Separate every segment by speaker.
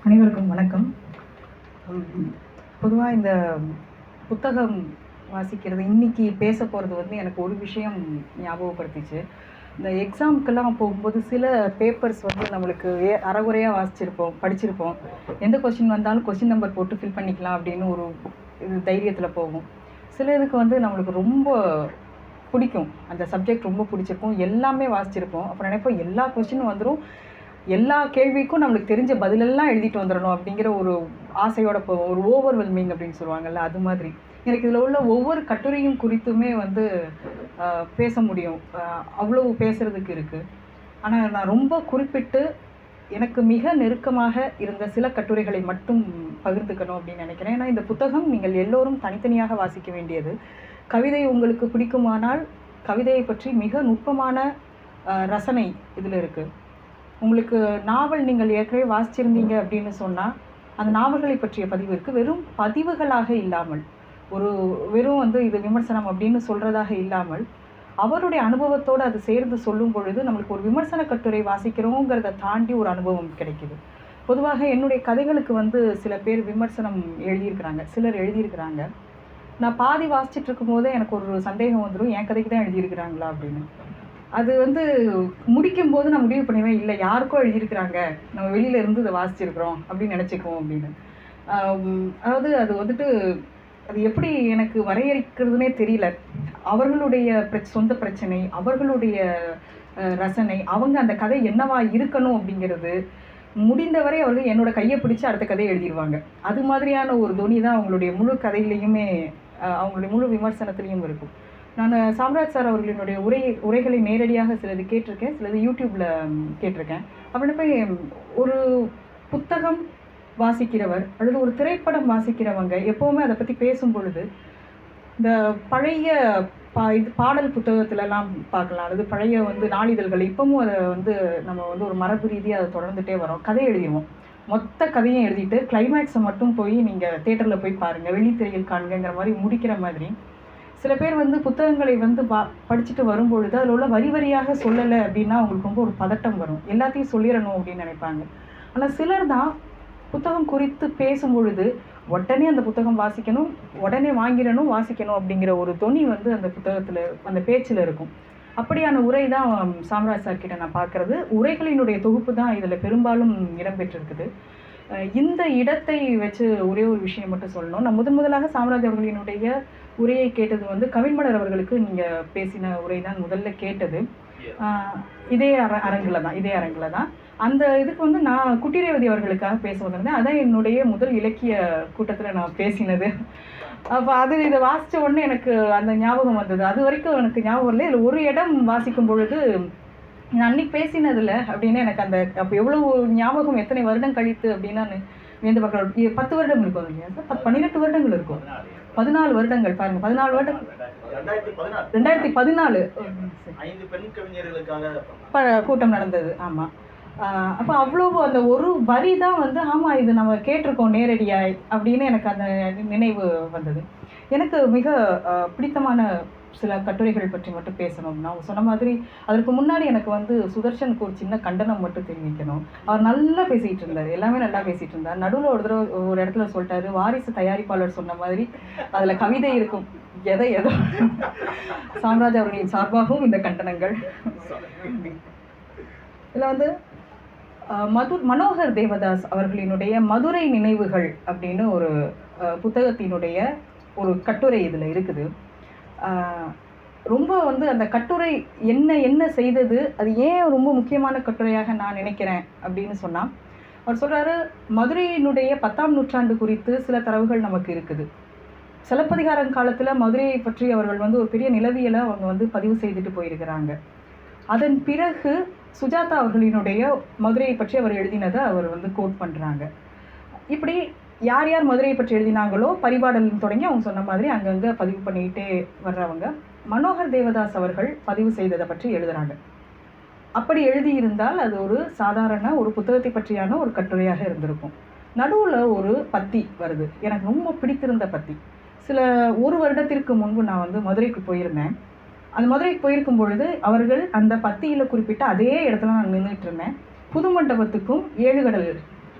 Speaker 1: அனைவருக்கும் வணக்கம் பொதுவாக இந்த புத்தகம் வாசிக்கிறது இன்னைக்கு பேச போகிறது வந்து எனக்கு ஒரு விஷயம் ஞாபகப்படுத்திச்சு இந்த எக்ஸாமுக்கெல்லாம் போகும்போது சில பேப்பர்ஸ் வந்து நம்மளுக்கு ஏ அறகுறையாக வாசிச்சிருப்போம் படிச்சிருப்போம் எந்த கொஸ்டின் வந்தாலும் கொஸ்டின் நம்பர் போட்டு ஃபில் பண்ணிக்கலாம் அப்படின்னு ஒரு இது தைரியத்தில் போகும் சில இதுக்கு வந்து நம்மளுக்கு ரொம்ப பிடிக்கும் அந்த சப்ஜெக்ட் ரொம்ப பிடிச்சிருக்கும் எல்லாமே வாசிச்சிருப்போம் அப்புறம் நினைப்போம் எல்லா கொஸ்டினும் வந்துடும் எல்லா கேள்விக்கும் நம்மளுக்கு தெரிஞ்ச பதிலெல்லாம் எழுதிட்டு வந்துடணும் அப்படிங்கிற ஒரு ஆசையோட போவோம் ஒரு ஓவர்வெல்மிங் அப்படின்னு சொல்லுவாங்கல்ல அது மாதிரி எனக்கு இதில் உள்ள ஒவ்வொரு கட்டுரையும் குறித்துமே வந்து ஆஹ், பேச முடியும் ஆஹ், அவ்வளவு பேசுறதுக்கு இருக்குது ஆனால் நான் ரொம்ப குறிப்பிட்டு எனக்கு மிக நெருக்கமாக இருந்த சில கட்டுரைகளை மட்டும் பகிர்ந்துக்கணும் அப்படின்னு நினைக்கிறேன் ஏன்னா இந்த புத்தகம் நீங்கள் எல்லோரும் தனித்தனியாக வாசிக்க வேண்டியது கவிதை உங்களுக்கு பிடிக்குமானால் கவிதையை பற்றி மிக நுட்பமான ஆஹ், ரசனை இதில் இருக்குது உங்களுக்கு நாவல் நீங்கள் ஏற்கனவே வாசிச்சிருந்தீங்க அப்படின்னு சொன்னால் அந்த நாவல்களை பற்றிய பதிவு இருக்குது வெறும் பதிவுகளாக இல்லாமல் ஒரு வெறும் வந்து இது விமர்சனம் அப்படின்னு சொல்கிறதாக இல்லாமல் அவருடைய அனுபவத்தோடு அது சேர்ந்து சொல்லும் பொழுது நம்மளுக்கு ஒரு விமர்சன கட்டுரை வாசிக்கிறோங்கிறத தாண்டி ஒரு அனுபவம் கிடைக்குது பொதுவாக என்னுடைய கதைகளுக்கு வந்து சில பேர் விமர்சனம் எழுதியிருக்கிறாங்க சிலர் எழுதியிருக்கிறாங்க நான் பாதி வாசிச்சுட்டு இருக்கும்போதே எனக்கு ஒரு சந்தேகம் வந்துடும் என் கதைக்கு தான் எழுதியிருக்கிறாங்களா அப்படின்னு அது வந்து முடிக்கும் போது நான் முடிவு பண்ணுவேன் இல்லை யாருக்கோ எழுதியிருக்கிறாங்க நம்ம வெளியில இருந்து இதை வாசிச்சிருக்கிறோம் அப்படின்னு நினச்சிக்குவோம் அப்படின்னு ஆம், அதாவது அது வந்துட்டு அது எப்படி எனக்கு வரையறுக்கிறதுனே தெரியல அவர்களுடைய பிர- சொந்த பிரச்சனை அவர்களுடைய அஹ், ரசனை அவங்க அந்த கதை என்னவா இருக்கணும் அப்படிங்கிறது முடிந்தவரை அவர்கள் என்னோட கையை பிடிச்சு அடுத்த கதையை எழுதிடுவாங்க அது மாதிரியான ஒரு துணி தான் அவங்களுடைய முழு கதையிலையுமே அஹ், அவங்களுடைய முழு விமர்சனத்துலேயும் இருக்கும் நான் சாம்ராஜ் சார் அவர்களினுடைய உரை உரைகளை நேரடியாக சிலது கேட்டிருக்கேன் சிலது யூடியூப்பில் கேட்டிருக்கேன் அப்படின்னு போய் ஒரு புத்தகம் வாசிக்கிறவர் அல்லது ஒரு திரைப்படம் வாசிக்கிறவங்க எப்போவுமே அதை பற்றி பேசும் பொழுது இந்த பழைய பா இது பாடல் புத்தகத்துலலாம் பார்க்கலாம் அல்லது பழைய வந்து நாளிதழ்கள் இப்பவும் அதை வந்து நம்ம வந்து ஒரு மரபு ரீதியாக அதை தொடர்ந்துட்டே வரோம் கதை எழுதிடுவோம் மொத்த கதையும் எழுதிட்டு கிளைமேக்ஸை மட்டும் போய் நீங்கள் தேட்டரில் போய் பாருங்கள் வெள்ளித்திரையில் காண்கிற மாதிரி முடிக்கிற மாதிரி சில பேர் வந்து புத்தகங்களை வந்து பா படிச்சுட்டு வரும்பொழுது அதில் உள்ள வரி வரியாக சொல்லலை அப்படின்னா அவங்களுக்கு ரொம்ப ஒரு பதட்டம் வரும் எல்லாத்தையும் சொல்லிடணும் அப்படின்னு நினைப்பாங்க ஆனால் சிலர் தான் புத்தகம் குறித்து பேசும் பொழுது உடனே அந்த புத்தகம் வாசிக்கணும் உடனே வாங்கிடணும் வாசிக்கணும் அப்படிங்கிற ஒரு தொனி வந்து அந்த புத்தகத்தில் அந்த பேச்சில் இருக்கும் அப்படியான உரை தான் சாம்ராஜ் சார் கிட்ட நான் பார்க்குறது உரைகளினுடைய தொகுப்பு தான் இதில் பெரும்பாலும் இடம்பெற்றிருக்குது அஹ் இந்த இடத்தை வச்சு ஒரே ஒரு விஷயம் மட்டும் சொல்லணும் நான் முதன் முதலாக சாம்ராஜ் அவர்களினுடைய உரையை கேட்டது வந்து கவின்மலர் அவர்களுக்கு நீங்கள் பேசின உரை தான் முதல்ல கேட்டது ஆஹ் இதே அர அரங்கில் தான் இதே அரங்கில் தான் அந்த இதுக்கு வந்து நான் குட்டிரேவதி அவர்களுக்காக பேச வந்திருந்தேன் அதான் என்னுடைய முதல் இலக்கிய கூட்டத்தில் நான் பேசினது அப்போ அது இதை வாசித்த உடனே எனக்கு அந்த ஞாபகம் வந்தது அது வரைக்கும் எனக்கு ஞாபகம் இல்லை இதில் ஒரு இடம் வாசிக்கும் பொழுது நான் அன்னைக்கு பேசினதில் அப்படின்னு எனக்கு அந்த அப்போ எவ்வளோ ஞாபகம் எத்தனை வருடம் கழித்து அப்படின்னு நான் வியந்து பார்க்குறேன் பத்து வருடம் இருக்கும் இல்லையா சார் பத்து பன்னிரெண்டு வருடங்கள் இருக்கும் பதினாலு வருடங்கள் பாருங்க பதினாலு வருடம்
Speaker 2: ரெண்டாயிரத்தி பதினாறு
Speaker 1: ரெண்டாயிரத்தி பதினாலு
Speaker 2: ஐந்து பெண் கவிஞர்களுக்காக
Speaker 1: ப- கூட்டம் நடந்தது ஆமாம் அப்போ அவ்வளோ அந்த ஒரு வரி தான் வந்து ஆமாம் இது நம்ம கேட்டிருக்கோம் நேரடியாய் அப்படின்னு எனக்கு அந்த நினைவு வந்தது எனக்கு மிக ஆஹ், பிடித்தமான சில கட்டுரைகள் பற்றி மட்டும் பேசணும் நான் சொன்ன மாதிரி அதற்கு முன்னாடி எனக்கு வந்து சுதர்ஷனுக்கு ஒரு சின்ன கண்டனம் மட்டும் தெரிவிக்கணும் அவர் நல்லா பேசிகிட்டு இருந்தார் எல்லாமே நல்லா பேசிகிட்டு இருந்தார் நடுவில் ஒரு தடவை ஒரு இடத்துல சொல்லிட்டாரு வாரிசு தயாரிப்பாளர் சொன்ன மாதிரி அதில் கவிதை இருக்கும் எதை எதோ சாம்ராஜ் அவர்களின் சார்பாகவும் இந்த கண்டனங்கள் இதில் வந்து அஹ், மது மனோகர் தேவதாஸ் அவர்களினுடைய மதுரை நினைவுகள் அப்படின்னு ஒரு அஹ், புத்தகத்தினுடைய ஒரு கட்டுரை இதில் இருக்குது அஹ், ரொம்ப வந்து அந்த கட்டுரை என்ன என்ன செய்தது அது ஏன் ரொம்ப முக்கியமான கட்டுரையாக நான் நினைக்கிறேன் அப்படின்னு சொன்னால் அவர் சொல்கிறாரு மதுரையினுடைய பத்தாம் நூற்றாண்டு குறித்து சில தரவுகள் நமக்கு இருக்குது சிலப்பதிகாரன் காலத்தில் மதுரையை பற்றி அவர்கள் வந்து ஒரு பெரிய நிலவியலை அவங்க வந்து பதிவு செய்துட்டு போயிருக்கிறாங்க அதன் பிறகு சுஜாதா அவர்களினுடைய மதுரையை பற்றி அவர் எழுதினதை அவர் வந்து கோட் பண்ணுறாங்க இப்படி யார் யார் மதுரையை பற்றி எழுதினாங்களோ பரிபாடல் தொடங்கி அவங்க சொன்ன மாதிரி அங்கங்கே பதிவு பண்ணிக்கிட்டே வர்றவங்க மனோகர் தேவதாஸ் அவர்கள் பதிவு செய்ததை பற்றி எழுதுறாங்க அப்படி எழுதியிருந்தால் அது ஒரு சாதாரண ஒரு புத்தகத்தை பற்றியான ஒரு கட்டுரையாக இருந்திருக்கும் நடுவில் ஒரு பத்தி வருது எனக்கு ரொம்ப பிடித்திருந்த பத்தி சில ஒரு வருடத்திற்கு முன்பு நான் வந்து மதுரைக்கு போயிருந்தேன் அந்த மதுரைக்கு போயிருக்கும் பொழுது அவர்கள் அந்த பத்தியில் குறிப்பிட்ட அதே இடத்துல நான் நின்றுட்டு இருந்தேன் புது மண்டபத்துக்கும் ஏழுகடல்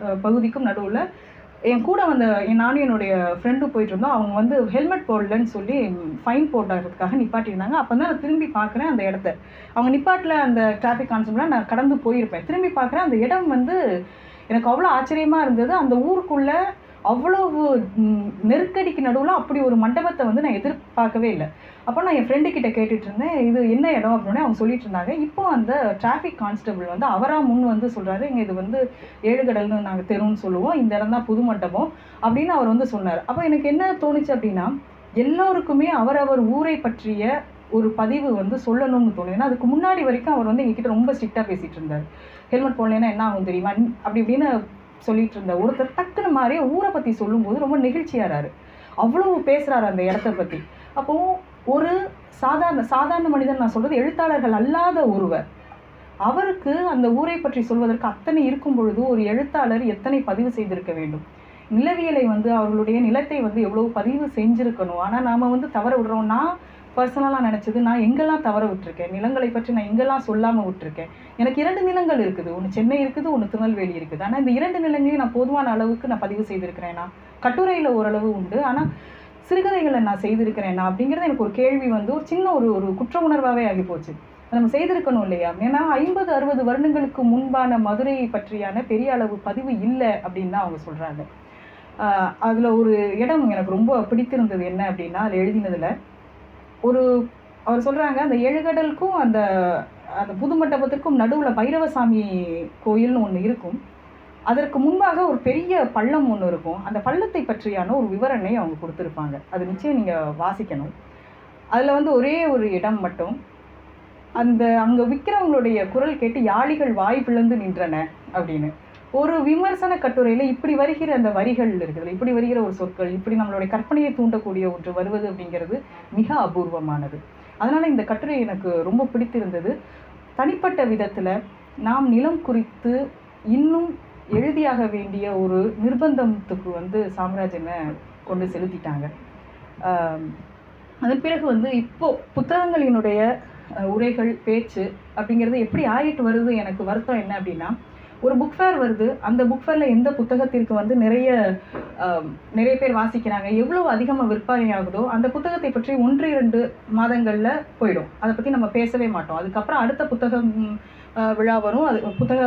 Speaker 1: அஹ், பகுதிக்கும் நடுவில் என் கூட வந்த என் நானும் என்னுடைய ஃப்ரெண்டும் போயிட்டு இருந்தோம் அவங்க வந்து ஹெல்மெட் போடலன்னு சொல்லி ஃபைன் போடுறதுக்காக நிப்பாட்டியிருந்தாங்க அப்போ தான் நான் திரும்பி பார்க்குறேன் அந்த இடத்த அவங்க நிப்பாட்டில் அந்த டிராஃபிக் கான்ஸ்டபிளாக நான் கடந்து போயிருப்பேன் திரும்பி பார்க்குறேன் அந்த இடம் வந்து எனக்கு அவ்வளோ ஆச்சரியமாக இருந்தது அந்த ஊருக்குள்ளே அவ்வளவு ம், நெருக்கடிக்கு நடுவில் அப்படி ஒரு மண்டபத்தை வந்து நான் எதிர்பார்க்கவே இல்லை அப்போ நான் என் ஃப்ரெண்டு கிட்ட கேட்டுட்டு இருந்தேன் இது என்ன இடம் அப்படின்னு அவங்க சொல்லிட்டு இருந்தாங்க இப்போ அந்த டிராஃபிக் கான்ஸ்டபிள் வந்து அவரா முன் வந்து சொல்றாரு இங்க இது வந்து ஏழுகடல்னு நாங்கள் தெருன்னு சொல்லுவோம் இந்த இடம் தான் புது மண்டபம் அப்படின்னு அவர் வந்து சொன்னார் அப்போ எனக்கு என்ன தோணுச்சு அப்படின்னா எல்லோருக்குமே அவரவர் ஊரை பற்றிய ஒரு பதிவு வந்து சொல்லணும்னு தோணும் ஏன்னா அதுக்கு முன்னாடி வரைக்கும் அவர் வந்து எங்ககிட்ட ரொம்ப ஸ்ட்ரிக்டாக பேசிட்டு இருந்தார் ஹெல்மெட் போடலைன்னா என்ன ஆகும் தெரியுமா அப்படி இப்படின்னு சொல்லிட்டு இருந்த ஒருத்தர் டக்குன்னு மாதிரி ஊரை பற்றி சொல்லும்போது ரொம்ப நெகிழ்ச்சியாராரு அவ்வளவு பேசுறாரு அந்த இடத்த பற்றி அப்போ ஒரு சாதாரண சாதாரண மனிதன் நான் சொல்றது எழுத்தாளர்கள் அல்லாத ஒருவர் அவருக்கு அந்த ஊரை பற்றி சொல்வதற்கு அத்தனை இருக்கும் பொழுது ஒரு எழுத்தாளர் எத்தனை பதிவு செய்திருக்க வேண்டும் நிலவியலை வந்து அவர்களுடைய நிலத்தை வந்து எவ்வளவு பதிவு செஞ்சிருக்கணும் ஆனால் நாம வந்து தவற விடுறோம் நான் பர்சனலாக நினச்சது நான் எங்கெல்லாம் தவற விட்டுருக்கேன் நிலங்களை பற்றி நான் எங்கெல்லாம் சொல்லாமல் விட்டுருக்கேன் எனக்கு இரண்டு நிலங்கள் இருக்குது ஒன்று சென்னை இருக்குது ஒன்று திருநெல்வேலி இருக்குது ஆனால் இந்த இரண்டு நிலங்களையும் நான் போதுமான அளவுக்கு நான் பதிவு செய்திருக்கிறேன்னா கட்டுரையில் ஓரளவு உண்டு ஆனால் சிறுகதைகளை நான் செய்திருக்கிறேனா அப்படிங்கிறது எனக்கு ஒரு கேள்வி வந்து ஒரு சின்ன ஒரு ஒரு குற்ற உணர்வாகவே ஆகி போச்சு அதை நம்ம செய்திருக்கணும் இல்லையா ஏன்னா ஐம்பது அறுபது வருடங்களுக்கு முன்பான மதுரையை பற்றியான பெரிய அளவு பதிவு இல்லை அப்படின்னு தான் அவங்க சொல்கிறாங்க அதில் ஒரு இடம் எனக்கு ரொம்ப பிடித்திருந்தது என்ன அப்படின்னா அதில் எழுதினதில் ஒரு அவர் சொல்கிறாங்க அந்த ஏழுகடலுக்கும் அந்த அந்த புது மண்டபத்திற்கும் நடுவில் பைரவசாமி கோயில்னு ஒன்று இருக்கும் அதற்கு முன்பாக ஒரு பெரிய பள்ளம் ஒன்று இருக்கும் அந்த பள்ளத்தை பற்றியான ஒரு விவரணை அவங்க கொடுத்துருப்பாங்க அது நிச்சயம் நீங்கள் வாசிக்கணும் அதில் வந்து ஒரே ஒரு இடம் மட்டும் அந்த அங்கே விற்கிறவங்களுடைய குரல் கேட்டு யாளிகள் வாய் பிளந்து நின்றன அப்படின்னு ஒரு விமர்சன கட்டுரையில் இப்படி வருகிற அந்த வரிகள் இருக்குது இப்படி வருகிற ஒரு சொற்கள் இப்படி நம்மளுடைய கற்பனையை தூண்டக்கூடிய ஒன்று வருவது அப்படிங்கிறது மிக அபூர்வமானது அதனால் இந்த கட்டுரை எனக்கு ரொம்ப பிடித்திருந்தது தனிப்பட்ட விதத்தில் நாம் நிலம் குறித்து இன்னும் எழுதியாக வேண்டிய ஒரு நிர்பந்தத்துக்கு வந்து சாம்ராஜ்யனை கொண்டு செலுத்திட்டாங்க ஆம், அதன் பிறகு வந்து இப்போ புத்தகங்களினுடைய அஹ், உரைகள் பேச்சு அப்படிங்கிறது எப்படி ஆயிட்டு வருது எனக்கு வருத்தம் என்ன அப்படின்னா ஒரு புக் ஃபேர் வருது அந்த புக் ஃபேரில் எந்த புத்தகத்திற்கு வந்து நிறைய ஆம், நிறைய பேர் வாசிக்கிறாங்க எவ்வளோ அதிகமாக விற்பனை ஆகுதோ அந்த புத்தகத்தை பற்றி ஒன்று இரண்டு மாதங்களில் போயிடும் அதை பற்றி நம்ம பேசவே மாட்டோம் அதுக்கப்புறம் அடுத்த புத்தகம் அஹ், விழா வரும் அது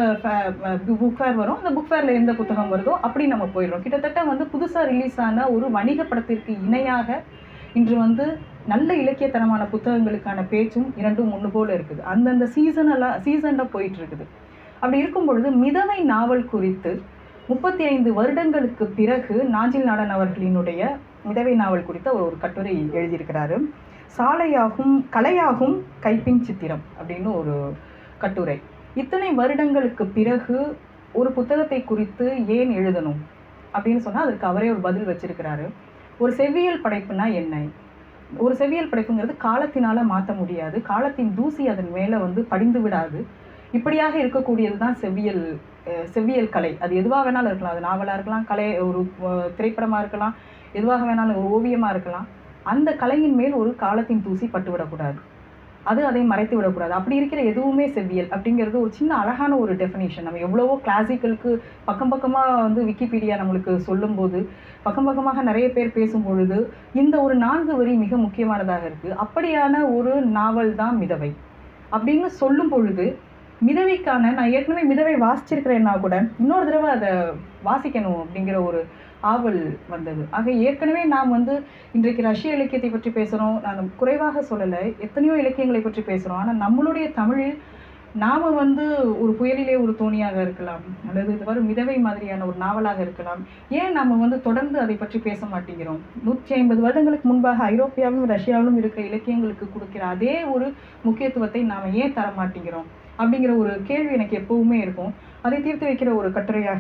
Speaker 1: புத்தக புக் ஃபேர் வரும் அந்த புக் ஃபேரில் எந்த புத்தகம் வருதோ அப்படி நம்ம போயிடுறோம் கிட்டத்தட்ட வந்து புதுசாக ரிலீஸ் ஆன ஒரு வணிக படத்திற்கு இணையாக இன்று வந்து நல்ல இலக்கியத்தனமான புத்தகங்களுக்கான பேச்சும் இரண்டும் ஒன்று போல இருக்குது அந்தந்த சீசனெல்லாம் சீசனில் போயிட்டு இருக்குது அப்படி இருக்கும் பொழுது மிதவை நாவல் குறித்து முப்பத்தி ஐந்து வருடங்களுக்கு பிறகு நாஞ்சில் நாடன் அவர்களினுடைய மிதவை நாவல் குறித்த ஒரு ஒரு கட்டுரை எழுதியிருக்கிறாரு சாலையாகும் கலையாகும் கைப்பின் சித்திரம் அப்படின்னு ஒரு கட்டுரை இத்தனை வருடங்களுக்கு பிறகு ஒரு புத்தகத்தை குறித்து ஏன் எழுதணும் அப்படின்னு சொன்னால் அதற்கு அவரே ஒரு பதில் வச்சிருக்கிறாரு ஒரு செவ்வியல் படைப்புனா என்ன ஒரு செவ்வியல் படைப்புங்கிறது காலத்தினால மாற்ற முடியாது காலத்தின் தூசி அதன் மேலே வந்து படிந்து விடாது இப்படியாக இருக்கக்கூடியது தான் செவ்வியல் அஹ், செவ்வியல் கலை அது எதுவாக வேணாலும் இருக்கலாம் அது நாவலாக இருக்கலாம் கலை ஒரு அஹ், திரைப்படமாக இருக்கலாம் எதுவாக வேணாலும் ஒரு ஓவியமாக இருக்கலாம் அந்த கலையின் மேல் ஒரு காலத்தின் தூசி பட்டுவிடக்கூடாது அது அதை மறைத்து விடக்கூடாது அப்படி இருக்கிற எதுவுமே செவ்வியல் அப்படிங்கிறது ஒரு சின்ன அழகான ஒரு டெஃபினேஷன் நம்ம எவ்வளவோ கிளாசிக்கலுக்கு பக்கம் பக்கமாக வந்து விக்கிபீடியா நம்மளுக்கு சொல்லும்போது பக்கம் பக்கமாக நிறைய பேர் பேசும் பொழுது இந்த ஒரு நான்கு வரி மிக முக்கியமானதாக இருக்குது அப்படியான ஒரு நாவல் தான் மிதவை அப்படின்னு சொல்லும் பொழுது மிதவைக்கான நான் ஏற்கனவே மிதவை வாசிச்சிருக்கிறேன்னா கூட இன்னொரு தடவை அதை வாசிக்கணும் அப்படிங்கிற ஒரு ஆவல் வந்தது ஆக ஏற்கனவே நாம் வந்து இன்றைக்கு ரஷ்ய இலக்கியத்தை பற்றி பேசுகிறோம் நான் குறைவாக சொல்லலை எத்தனையோ இலக்கியங்களை பற்றி பேசுகிறோம் ஆனால் நம்மளுடைய தமிழில் நாம் வந்து ஒரு புயலிலே ஒரு தோணியாக இருக்கலாம் அல்லது இது மாதிரி மிதவை மாதிரியான ஒரு நாவலாக இருக்கலாம் ஏன் நம்ம வந்து தொடர்ந்து அதை பற்றி பேச மாட்டேங்கிறோம் நூற்றி ஐம்பது வருடங்களுக்கு முன்பாக ஐரோப்பியாவிலும் ரஷ்யாவிலும் இருக்கிற இலக்கியங்களுக்கு கொடுக்கிற அதே ஒரு முக்கியத்துவத்தை நாம் ஏன் தர மாட்டேங்கிறோம் அப்படிங்கிற ஒரு கேள்வி எனக்கு எப்பவுமே இருக்கும் அதை தீர்த்து வைக்கிற ஒரு கட்டுரையாக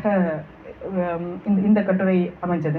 Speaker 1: ஹம், இந்த இந்த கட்டுரை அமைஞ்சது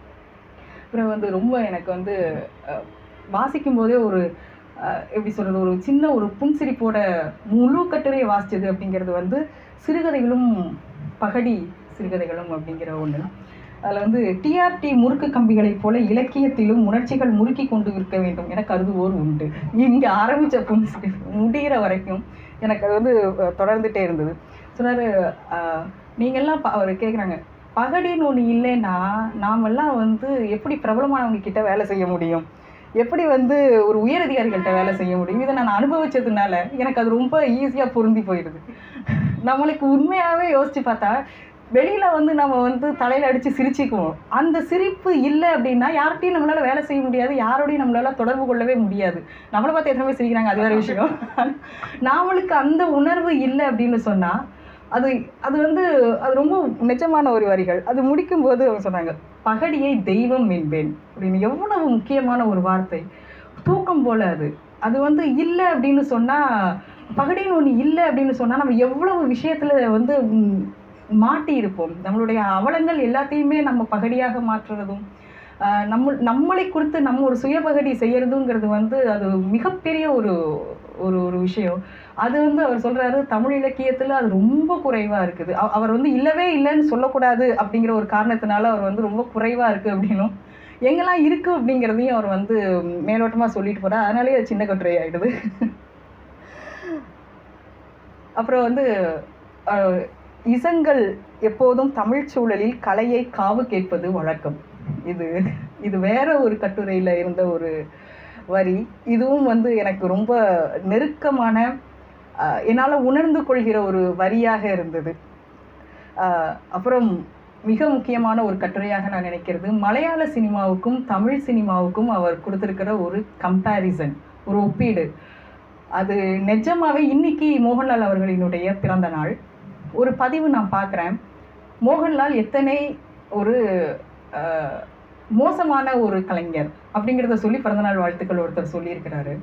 Speaker 1: அப்புறம் வந்து ரொம்ப எனக்கு வந்து அஹ், வாசிக்கும் போதே ஒரு அஹ், எப்படி சொல்கிறது ஒரு சின்ன ஒரு புன்சிரிப்போட முழு கட்டுரையை வாசிச்சது அப்படிங்கிறது வந்து சிறுகதைகளும் பகடி சிறுகதைகளும் அப்படிங்கிற ஒன்று அதில் வந்து டிஆர்டி முறுக்கு கம்பிகளைப் போல இலக்கியத்திலும் உணர்ச்சிகள் முறுக்கி கொண்டு இருக்க வேண்டும் என கருதுவோர் உண்டு இங்கே ஆரம்பித்த புன்சிரிப்பு முடிகிற வரைக்கும் எனக்கு அது வந்து அஹ், தொடர்ந்துட்டே இருந்தது சொன்னார் நீங்கள்லாம் பா அவர் கேட்குறாங்க பகடின்னு ஒன்று இல்லைன்னா நாமெல்லாம் வந்து எப்படி பிரபலமானவங்க கிட்ட வேலை செய்ய முடியும் எப்படி வந்து ஒரு உயரதிகாரிகள்கிட்ட வேலை செய்ய முடியும் இதை நான் அனுபவிச்சதுனால எனக்கு அது ரொம்ப ஈஸியாக பொருந்தி போயிடுது நம்மளுக்கு உண்மையாகவே யோசிச்சு பார்த்தா வெளியில் வந்து நம்ம வந்து தலையில் அடித்து சிரிச்சுக்குவோம் அந்த சிரிப்பு இல்லை அப்படின்னா யார்கிட்டையும் நம்மளால் வேலை செய்ய முடியாது யாரோடையும் நம்மளால் தொடர்பு கொள்ளவே முடியாது நம்மளை பார்த்து எத்தனை பேர் சிரிக்கிறாங்க அது வேறு விஷயம் நாமளுக்கு அந்த உணர்வு இல்லை அப்படின்னு சொன்னால் அது அது வந்து அது ரொம்ப நிஜமான ஒரு வரிகள் அது முடிக்கும்போது அவங்க சொன்னாங்க பகடியை தெய்வம் என்பேன் அப்படின்னு எவ்வளவு முக்கியமான ஒரு வார்த்தை தூக்கம் போல அது அது வந்து இல்லை அப்படின்னு சொன்னால் பகடின்னு ஒன்று இல்லை அப்படின்னு சொன்னால் நம்ம எவ்வளவு விஷயத்தில் வந்து ம், மாட்டி இருப்போம் நம்மளுடைய அவலங்கள் எல்லாத்தையுமே நம்ம பகடியாக மாற்றுறதும் ஆஹ் நம்ம நம்மளை குறித்து நம்ம ஒரு சுயபகடி செய்யறதுங்கிறது வந்து அது மிகப்பெரிய ஒரு ஒரு ஒரு விஷயம் அது வந்து அவர் சொல்றாரு தமிழ் இலக்கியத்துல அது ரொம்ப குறைவா இருக்குது அவ- அவர் வந்து இல்லவே இல்லைன்னு சொல்லக்கூடாது அப்படிங்கிற ஒரு காரணத்தினால அவர் வந்து ரொம்ப குறைவா இருக்கு அப்படின்னும் எங்கெல்லாம் இருக்கு அப்படிங்கிறதையும் அவர் வந்து மேலோட்டமா சொல்லிட்டு போறார் அதனாலேயே அது சின்ன கட்டுரை ஆயிடுது அப்புறம் வந்து அஹ், இசங்கள் எப்போதும் தமிழ் சூழலில் கலையை காவு கேட்பது வழக்கம் இது இது வேற ஒரு கட்டுரையில் இருந்த ஒரு வரி இதுவும் வந்து எனக்கு ரொம்ப நெருக்கமான அஹ், என்னால் உணர்ந்து கொள்கிற ஒரு வரியாக இருந்தது அஹ், அப்புறம் மிக முக்கியமான ஒரு கட்டுரையாக நான் நினைக்கிறது மலையாள சினிமாவுக்கும் தமிழ் சினிமாவுக்கும் அவர் கொடுத்திருக்கிற ஒரு கம்பேரிசன் ஒரு ஒப்பீடு அது நிஜமாவே இன்னைக்கு மோகன்லால் அவர்களினுடைய பிறந்த நாள் ஒரு பதிவு நான் பார்க்குறேன் மோகன்லால் எத்தனை ஒரு அஹ், மோசமான ஒரு கலைஞர் அப்படிங்கிறத சொல்லி பிறந்தநாள் வாழ்த்துக்கள் ஒருத்தர் சொல்லியிருக்கிறாரு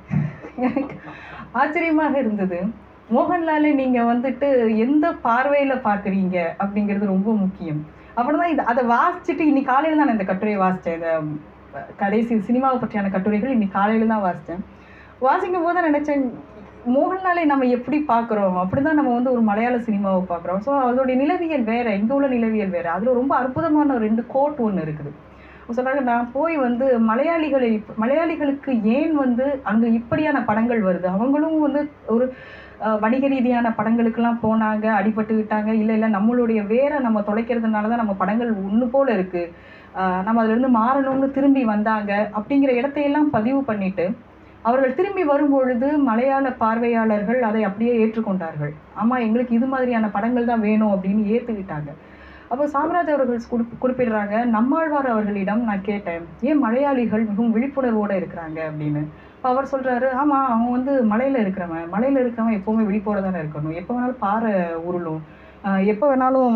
Speaker 1: எனக்கு ஆச்சரியமாக இருந்தது மோகன்லாலை நீங்கள் வந்துட்டு எந்த பார்வையில் பார்க்குறீங்க அப்படிங்கிறது ரொம்ப முக்கியம் அப்புறம் தான் இது அதை வாசிச்சுட்டு இன்னைக்கு காலையில் தான் நான் இந்த கட்டுரையை வாசித்தேன் இந்த அஹ், கடைசி சினிமாவை பற்றியான கட்டுரைகள் இன்னைக்கு காலையில் தான் வாசித்தேன் வாசிக்கும் போது தான் நினச்சேன் மோகன்லாலை நம்ம எப்படி பார்க்குறோம் அப்படி தான் நம்ம வந்து ஒரு மலையாள சினிமாவை பார்க்குறோம் ஸோ அதோடைய நிலவியல் வேறு இங்கே உள்ள நிலவியல் வேறு அதில் ரொம்ப அற்புதமான ஒரு ரெண்டு கோட் ஒன்று இருக்குது சொல்கிறாங்க நான் போய் வந்து மலையாளிகளை மலையாளிகளுக்கு ஏன் வந்து அங்கே இப்படியான படங்கள் வருது அவங்களும் வந்து ஒரு அஹ், வணிக ரீதியான படங்களுக்கெல்லாம் போனாங்க அடிபட்டு விட்டாங்க இல்லை இல்லை நம்மளுடைய வேரை நம்ம தொலைக்கிறதுனால தான் நம்ம படங்கள் ஒன்று போல் இருக்குது நம்ம அதுலேருந்து மாறணும்னு திரும்பி வந்தாங்க அப்படிங்கிற இடத்தையெல்லாம் பதிவு பண்ணிட்டு அவர்கள் திரும்பி வரும்பொழுது மலையாள பார்வையாளர்கள் அதை அப்படியே ஏற்றுக்கொண்டார்கள் ஆமாம் எங்களுக்கு இது மாதிரியான படங்கள் தான் வேணும் அப்படின்னு ஏற்றுக்கிட்டாங்க அப்போ சாம்ராஜ் அவர்கள் குறிப் குறிப்பிடுறாங்க நம்மாழ்வார் அவர்களிடம் நான் கேட்டேன் ஏன் மலையாளிகள் மிகவும் விழிப்புணர்வோடு இருக்கிறாங்க அப்படின்னு அப்போ அவர் சொல்கிறாரு ஆமாம் அவன் வந்து மலையில் இருக்கிறவன் மலையில் இருக்கிறவன் எப்போவுமே விழிப்போட தானே இருக்கணும் எப்போ வேணாலும் பாறை உருளும் ஆஹ் எப்போ வேணாலும்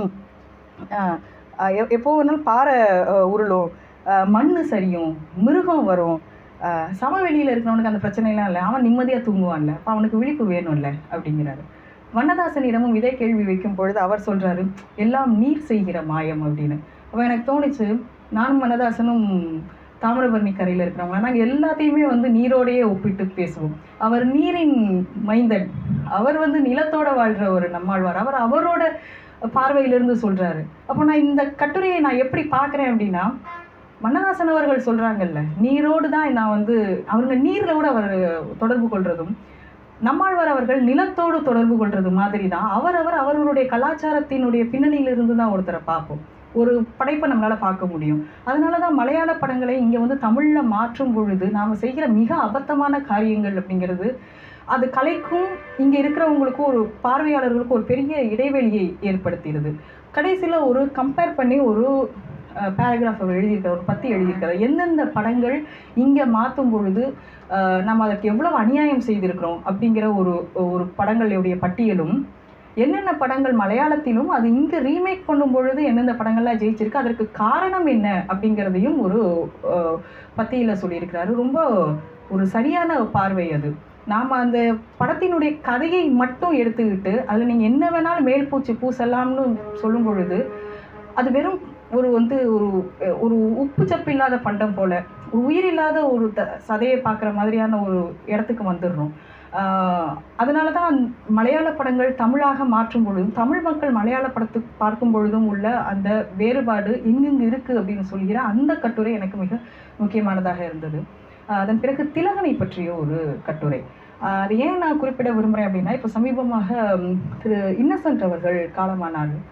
Speaker 1: ஆஹ் ஆஹ் எ- எப்போ வேணாலும் பாறை ஆஹ் உருளும் ஆஹ் மண்ணு சரியும் மிருகம் வரும் ஆஹ் சமவெளியில் இருக்கிறவனுக்கு அந்த பிரச்சனைலாம் இல்லை அவன் நிம்மதியாக தூங்குவான்ல அப்போ அவனுக்கு விழிப்பு வேணும்ல அப்படிங்கிறாரு வண்ணதாசனிடமும் இதே கேள்வி வைக்கும் பொழுது அவர் சொல்றாரு எல்லாம் நீர் செய்கிற மாயம் அப்படின்னு அப்போ எனக்கு தோணுச்சு நானும் வண்ணதாசனும் தாமிரபரணி கரையில் இருக்கிறவங்க நாங்கள் எல்லாத்தையுமே வந்து நீரோடையே ஒப்பிட்டு பேசுவோம் அவர் நீரின் மைந்தன் அவர் வந்து நிலத்தோட வாழ்கிற ஒரு நம்மாழ்வார் அவர் அவரோட பார்வையிலிருந்து சொல்றாரு அப்போ நான் இந்த கட்டுரையை நான் எப்படி பார்க்குறேன் அப்படின்னா மன்னதாசன் அவர்கள் சொல்றாங்கல்ல நீரோடு தான் நான் வந்து அவங்க நீரில் கூட அவர் தொடர்பு கொள்றதும் நம்மாழ்வார் அவர்கள் நிலத்தோடு தொடர்பு கொள்றது மாதிரி தான் அவரவர் அவர்களுடைய கலாச்சாரத்தினுடைய பின்னணியிலிருந்து தான் ஒருத்தரை பார்ப்போம் ஒரு படைப்பை நம்மளால் பார்க்க முடியும் அதனால தான் மலையாள படங்களை இங்கே வந்து தமிழில் மாற்றும் பொழுது நாம் செய்கிற மிக அபத்தமான காரியங்கள் அப்படிங்கிறது அது கலைக்கும் இங்கே இருக்கிறவங்களுக்கும் ஒரு பார்வையாளர்களுக்கும் ஒரு பெரிய இடைவெளியை ஏற்படுத்திடுது கடைசியில் ஒரு கம்பேர் பண்ணி ஒரு பேராகிராஃப் அவர் எழுதியிருக்கார் ஒரு பத்தி எழுதியிருக்காரு எந்தெந்த படங்கள் இங்கே மாற்றும் பொழுது அஹ், நம்ம அதற்கு எவ்வளவு அநியாயம் செய்திருக்கிறோம் அப்படிங்கிற ஒரு ஒரு படங்களுடைய பட்டியலும் என்னென்ன படங்கள் மலையாளத்திலும் அது இங்கே ரீமேக் பண்ணும் பொழுது எந்தெந்த படங்கள்லாம் ஜெயிச்சிருக்கு அதற்கு காரணம் என்ன அப்படிங்கிறதையும் ஒரு அஹ், பத்தியில் சொல்லியிருக்கிறாரு ரொம்ப ஒரு சரியான பார்வை அது நாம் அந்த படத்தினுடைய கதையை மட்டும் எடுத்துக்கிட்டு அதில் நீங்கள் என்ன வேணாலும் மேல் பூச்சி பூசலாம்னு சொல்லும் பொழுது அது வெறும் ஒரு வந்து ஒரு அஹ், ஒரு உப்பு சப்பு இல்லாத பண்டம் போல ஒரு உயிரில்லாத ஒரு த சதையை பார்க்குற மாதிரியான ஒரு இடத்துக்கு வந்துடுறோம் ஆஹ் அதனால தான் மலையாள படங்கள் தமிழாக மாற்றும் பொழுதும் தமிழ் மக்கள் மலையாள படத்துக்கு பார்க்கும் பொழுதும் உள்ள அந்த வேறுபாடு எங்கெங்கு இருக்குது அப்படின்னு சொல்கிற அந்த கட்டுரை எனக்கு மிக முக்கியமானதாக இருந்தது ஆஹ் அதன் பிறகு திலகனை பற்றிய ஒரு கட்டுரை ஆஹ் அது ஏன் நான் குறிப்பிட விரும்புகிறேன் அப்படின்னா இப்போ சமீபமாக ம், திரு இன்னசென்ட் அவர்கள் காலமானார்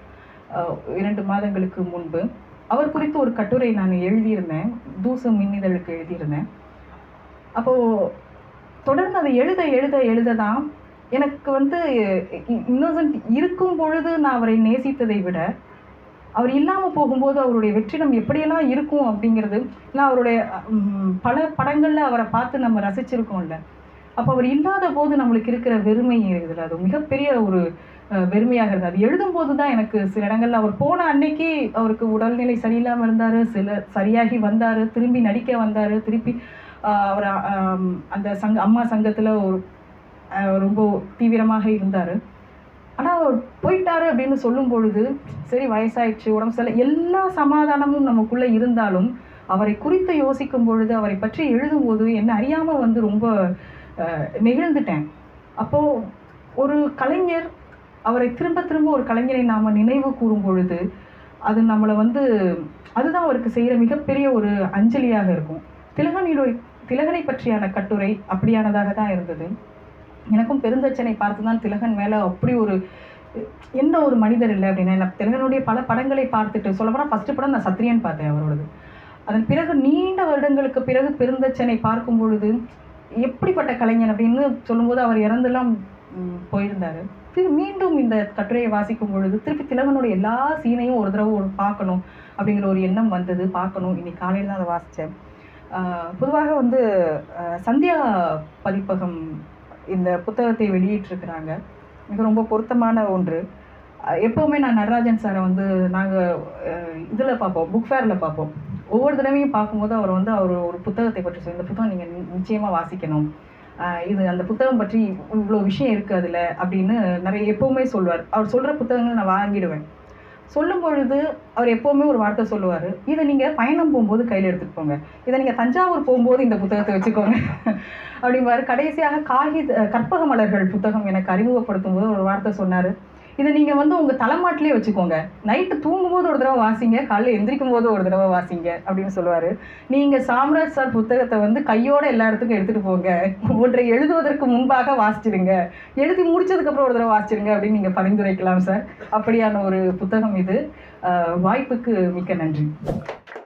Speaker 1: அஹ், இரண்டு மாதங்களுக்கு முன்பு அவர் குறித்து ஒரு கட்டுரை நான் எழுதியிருந்தேன் தூசு மின்னிதழுக்கு எழுதியிருந்தேன் அப்போது தொடர்ந்து அதை எழுத எழுத எழுத தான் எனக்கு வந்து இன்னோசன்ட் இருக்கும் பொழுது நான் அவரை நேசித்ததை விட அவர் இல்லாமல் போகும்போது அவருடைய வெற்றிடம் எப்படியெல்லாம் இருக்கும் அப்படிங்கிறது நான் அவருடைய ம், பல படங்களில் அவரை பார்த்து நம்ம ரசிச்சிருக்கோம்ல அப்போ அவர் இல்லாத போது நம்மளுக்கு இருக்கிற வெறுமை இருக்குது அது மிகப்பெரிய ஒரு அஹ், வெறுமையாக இருந்தது அது எழுதும்போது தான் எனக்கு சில இடங்கள்ல அவர் போன அன்னைக்கு அவருக்கு உடல்நிலை சரியில்லாமல் இருந்தார் சில சரியாகி வந்தார் திரும்பி நடிக்க வந்தார் திருப்பி ஆஹ், அவர் ஆம், அந்த சங்க அம்மா சங்கத்தில் ஒரு ஆஹ், ரொம்ப தீவிரமாக இருந்தார் ஆனால் அவர் போயிட்டாரு அப்படின்னு சொல்லும் பொழுது சரி வயசாயிடுச்சு உடம்பு சரியில்லை எல்லா சமாதானமும் நமக்குள்ளே இருந்தாலும் அவரை குறித்து யோசிக்கும் பொழுது அவரை பற்றி எழுதும்போது என்ன அறியாமல் வந்து ரொம்ப அஹ், நெகிழ்ந்துட்டேன் அப்போது ஒரு கலைஞர் அவரை திரும்ப திரும்ப ஒரு கலைஞரை நாம் நினைவு கூறும் பொழுது அது நம்மளை வந்து அதுதான் அவருக்கு செய்கிற மிகப்பெரிய ஒரு அஞ்சலியாக இருக்கும் திலகனினுடைய திலகனை பற்றியான கட்டுரை அப்படியானதாக தான் இருந்தது எனக்கும் பெருந்தச்சனை பார்த்து தான் திலகன் மேலே அப்படி ஒரு எந்த ஒரு மனிதர் இல்லை அப்படின்னா நான் திலகனுடைய பல படங்களை பார்த்துட்டு சொல்லப்போனால் ஃபஸ்ட்டு படம் நான் சத்ரியன் பார்த்தேன் அவரோடது அதன் பிறகு நீண்ட வருடங்களுக்கு பிறகு பெருந்தச்சனை பார்க்கும் பொழுது எப்படிப்பட்ட கலைஞன் அப்படின்னு சொல்லும்போது அவர் இறந்தெல்லாம் ம், போயிருந்தாரு திரு மீண்டும் இந்த கட்டுரையை வாசிக்கும் பொழுது திருப்பி திலகனுடைய எல்லா சீனையும் ஒரு தடவை ஒரு பார்க்கணும் அப்படிங்கிற ஒரு எண்ணம் வந்தது பார்க்கணும் இன்னைக்கு காலையில் தான் அதை வாசித்தேன் பொதுவாக வந்து ஆஹ், சந்தியா பதிப்பகம் இந்த புத்தகத்தை வெளியிட்டிருக்கிறாங்க மிக ரொம்ப பொருத்தமான ஒன்று அஹ் எப்போவுமே நான் நடராஜன் சாரை வந்து நாங்கள் இதில் பார்ப்போம் புக் ஃபேரில் பார்ப்போம் ஒவ்வொரு தடவையும் பார்க்கும்போது அவர் வந்து அவர் ஒரு புத்தகத்தை பற்றி சொல்லி இந்த புத்தகம் நீங்கள் நிச்சயமாக வாசிக்கணும் அஹ் இது அந்த புத்தகம் பற்றி இவ்வளோ விஷயம் இருக்குது அதில் அப்படின்னு நிறைய எப்போவுமே சொல்வார் அவர் சொல்கிற புத்தகங்கள் நான் வாங்கிடுவேன் சொல்லும் பொழுது அவர் எப்போவுமே ஒரு வார்த்தை சொல்லுவார் இதை நீங்கள் பயணம் போகும்போது கையில் எடுத்துட்டு போங்க இதை நீங்கள் தஞ்சாவூர் போகும்போது இந்த புத்தகத்தை வச்சுக்கோங்க அப்படிம்பாரு கடைசியாக காகித கற்பக மலர்கள் புத்தகம் எனக்கு அறிமுகப்படுத்தும் போது ஒரு வார்த்தை சொன்னார் இதை நீங்கள் வந்து உங்கள் தலைமாட்டிலே வச்சுக்கோங்க நைட்டு தூங்கும்போது ஒரு தடவை வாசிங்க காலைல எந்திரிக்கும் போது ஒரு தடவை வாசிங்க அப்படின்னு சொல்லுவார் நீங்கள் சாம்ராஜ் சார் புத்தகத்தை வந்து கையோட எல்லா இடத்துக்கும் எடுத்துகிட்டு போங்க ஒன்றை எழுதுவதற்கு முன்பாக வாசிச்சிடுங்க எழுதி முடிச்சதுக்கப்புறம் ஒரு தடவை வாசிச்சிடுங்க அப்படின்னு நீங்கள் பரிந்துரைக்கலாம் சார் அப்படியான ஒரு புத்தகம் இது அஹ் வாய்ப்புக்கு மிக்க நன்றி